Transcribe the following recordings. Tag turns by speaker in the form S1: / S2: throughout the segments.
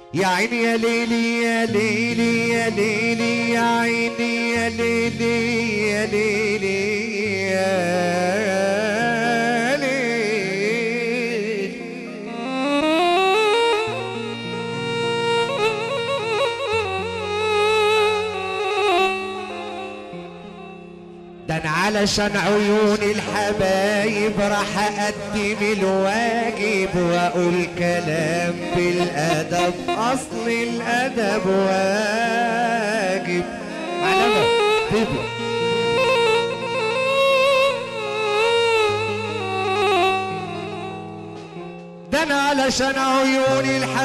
S1: يا عيني يا ليلي يا ليلي يا ليلي يا عيني يا ليلي يا ليلي يا ليلي ده انا علشان عيون الحبايب راح اقدم الواجب واقول كلام بالادب اصل الادب واجب معلمة بيبي ده انا علشان عيون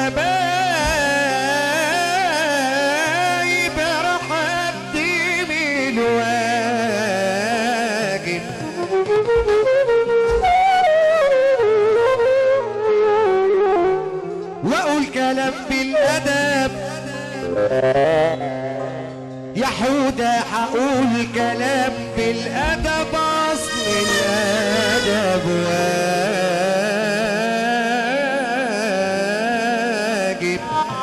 S1: الحبايب راح اقدم الواجب واقول كلام بالادب يا حودة هقول كلام بالادب اصل الادب واجب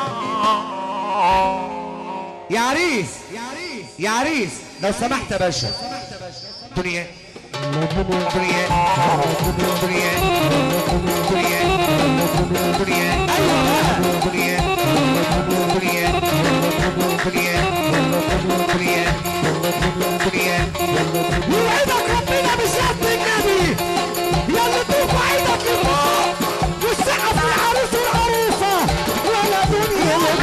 S1: يا عريس يا عريس لو سمحت يا باشا دنيا دنيا دنيا دنيا دنيا ايوه بقى دنيا دنيا دنيا دنيا دنيا يوعدك ربنا بشهادة النبي يلا ترفع ايدك لفوق والسقف للعروس والعروسة ولا دنيا ولا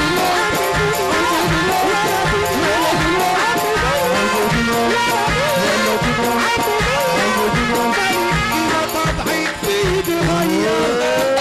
S1: طبعك بيتغير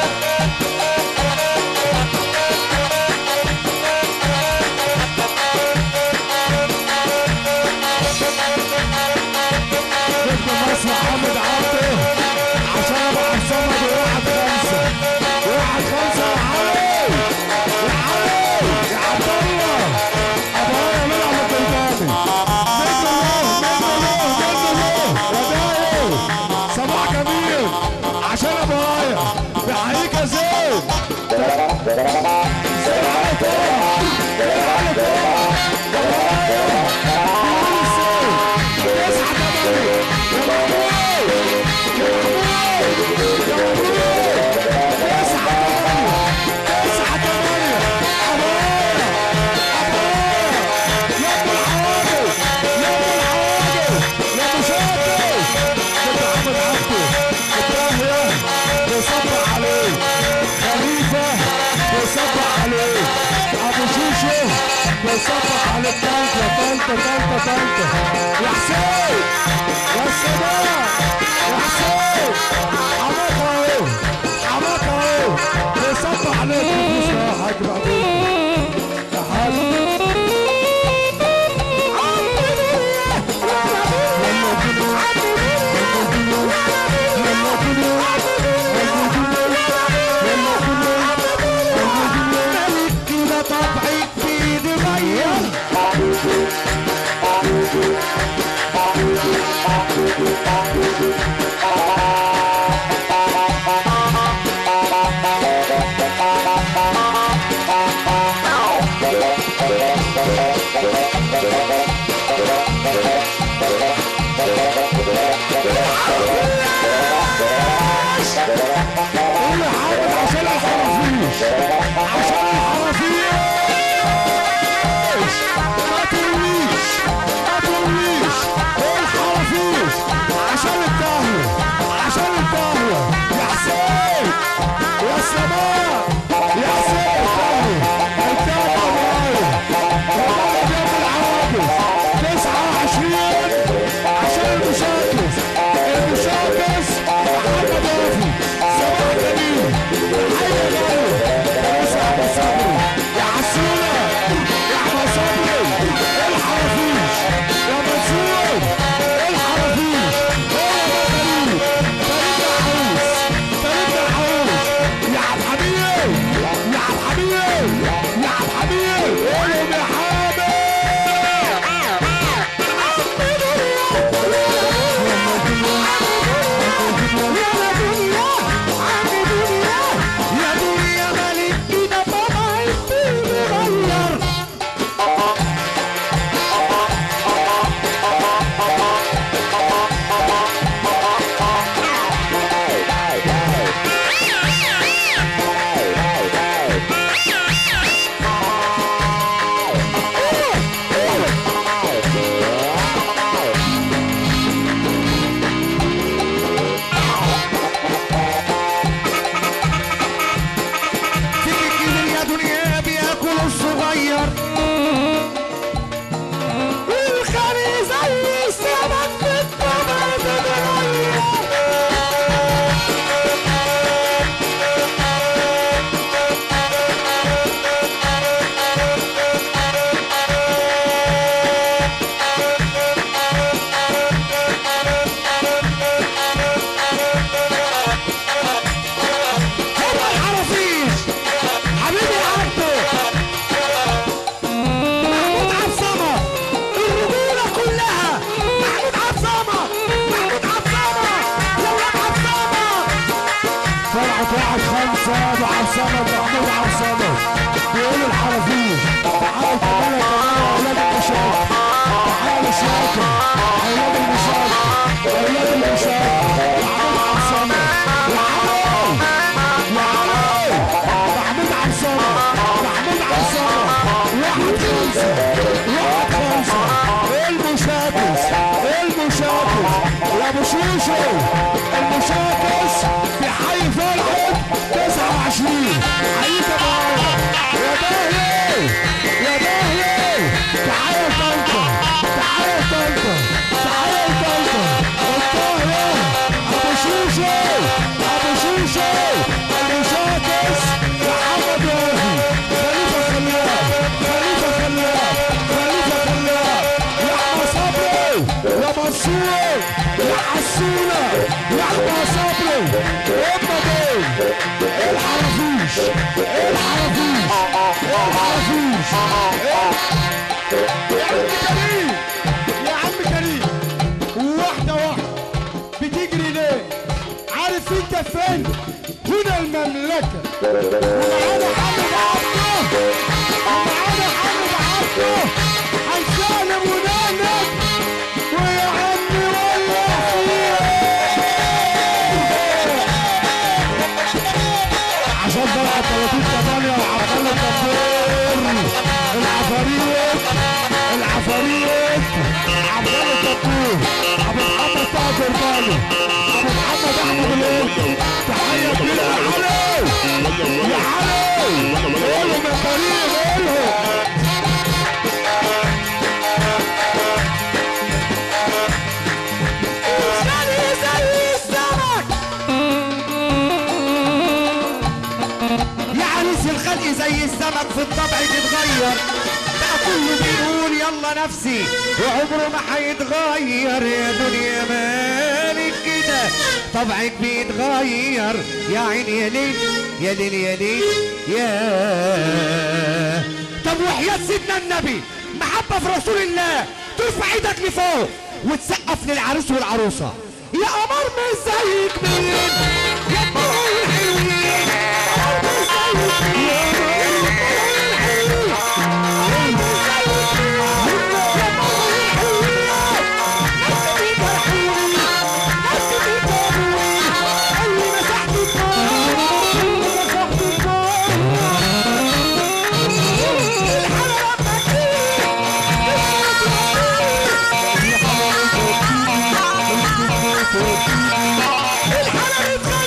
S2: ضد مصر حامد عاطف عشان ابقى عصام ابو واحد خمسه واحد خمسه يا علي يا علي يا عبد الله ابو هاني ملعب الدلباني نجم الله نجم الله نجم الله وداعي صباح جميل عشان ابو هايا بحييك يا زين زين على طول زين على طول ابو هايا بيقول الزين تسعة تمانية يا مبروك يا مبروك يا مبروك تسعة تمانية تسعة تمانية أبويا أبويا يا ابن الحوادث يا ابن الحوادث يا مشاكس كنت محمد عبده إبراهيم بيصبح عليه خليفة بيصبح عليه أبو شوشو بيصبح على التالتة تالتة تالتة تالتة يا حسين يا سلام يا حسين حماك اهو حماك اهو بيصبح عليك بفلوس يا حاج مقبول يا حاج
S1: كده طبعك بيتغير
S2: قول يا حاج عشان الحرافيش عشان الحرافيش ما تقوليش ما تقوليش ايه الحرافيش عشان القهوة عشان القهوة يا حسين يا سماء يا حسين القهوة القهوة معايا والله جاب العواقب تسعة وعشرين عشان المشاكس المشاكس محمد وافي صباح جميل حي غالي اسعى بصبري يا حسونة يا احمد صبري الحرافيش يا منصور الحرافيش هو ده فريد فريد العروس فريد العروس يا عبد الحميد عصام عصام محمود عصام بيقول الحرفيش تعالوا تعالوا تعالوا اولاد المشاكل تعالوا شاكر اولاد المشاكل اولاد المشاكل محمود عصام يا علي يا علي محمود عصام محمود عصام واحد خمسة واحد خمسة المشاكس المشاكس يا ابو شوشو المشاكس في حي فرحة 29 حييك معايا يا دهلي يا دهلي تعالى طنطا تعالى طنطا تعالى طنطا الطاهرة ابو شوشو ابو شوشو المشاكس محمد وافي خليفة خلاف خليفة خلاف خليفة خلاف يا احمد صبري يا منصور يا حسونة يا احمد صبري هم دول الحرافيش الحرافيش الحرافيش
S1: يا عم كريم يا عم كريم واحدة واحدة بتجري ليه؟ عارف انت فين؟ هنا المملكة ومعانا حمد عبده ومعانا حمد عبده هنسالم ونعمل ويا عمي والله
S2: عشان طلع 30 8 وعبد الله الدبور العفاريت العفاريت عبد الله الدبور ابو محمد طه جربالي ابو محمد احمد القط تحيه كبيره يا علي يا علي قولهم يا كريم قولهم
S1: غالي زي السمك يا عريس الخلق زي السمك في الطبع تتغير بقى كله بيقول يلا نفسي وعمره ما هيتغير يا دنيا مالك كده طبعك بيتغير يا عين يا ليل يا ليل يا ليل يا طب وحياة سيدنا النبي محبة في رسول الله ترفع ايدك لفوق وتسقف للعريس والعروسة يا قمر مش زيك مين يا قمر الحلوين قمر مش زيك مين يا قمر الحلوين يا قمر الحلوين نفس بيك الحلوين نفس بيك الحلوين اللي مسحت الكون اللي مسحت الكون الحلقة مكين الحلقة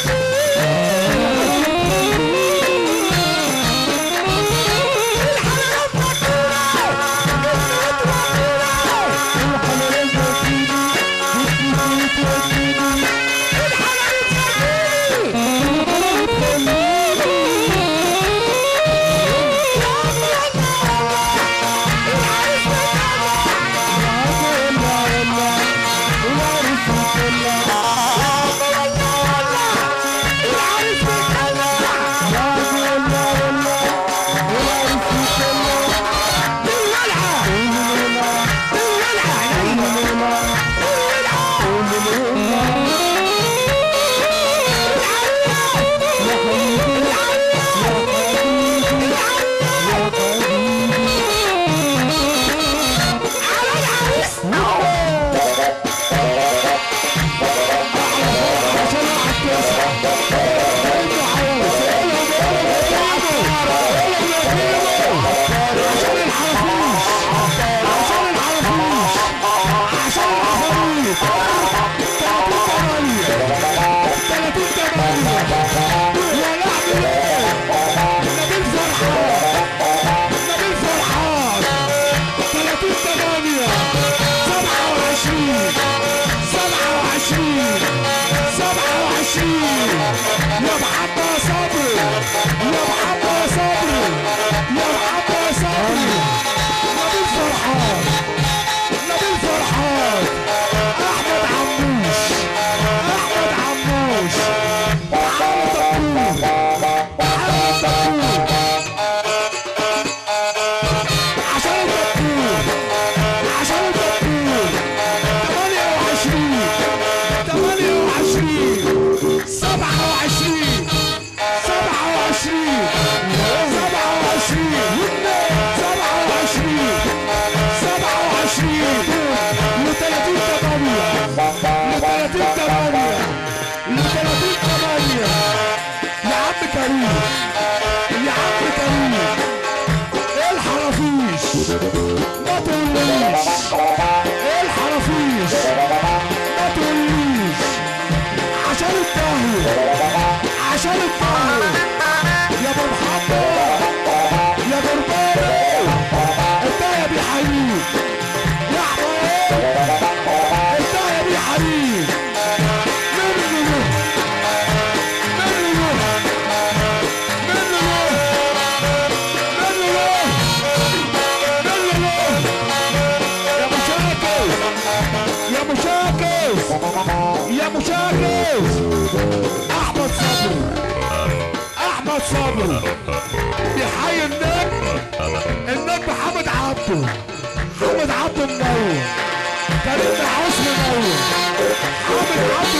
S2: العريس احمد صبري احمد صبري يحيي النجم النجم حمد عبده حمد عبده منور كريم حسني منور حمد عبده